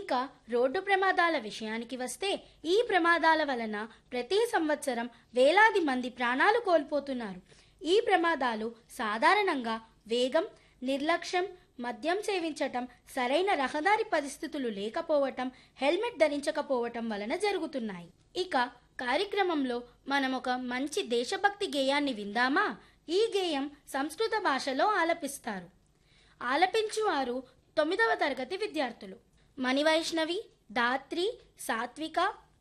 ఇక రోడ్డు ప్రమాదాల విషయానికి వస్తే ఈ ప్రమాదాల వలన ప్రతి సంవత్సరం వేలాది మంది ప్రాణాలు కోల్పోతున్నారు ఈ ప్రమాదాలు సాధారణంగా వేగం నిర్లక్ష్యం మద్యం సేవించటం సరైన రహదారి పరిస్థితులు లేకపోవటం హెల్మెట్ ధరించకపోవటం వలన జరుగుతున్నాయి ఇక కార్యక్రమంలో మనం ఒక మంచి దేశభక్తి గేయాన్ని విందామా ఈ గేయం సంస్కృత భాషలో ఆలపిస్తారు ఆలపించువారు తొమ్మిదవ తరగతి విద్యార్థులు మణివైష్ణవి దాత్రి సాత్విక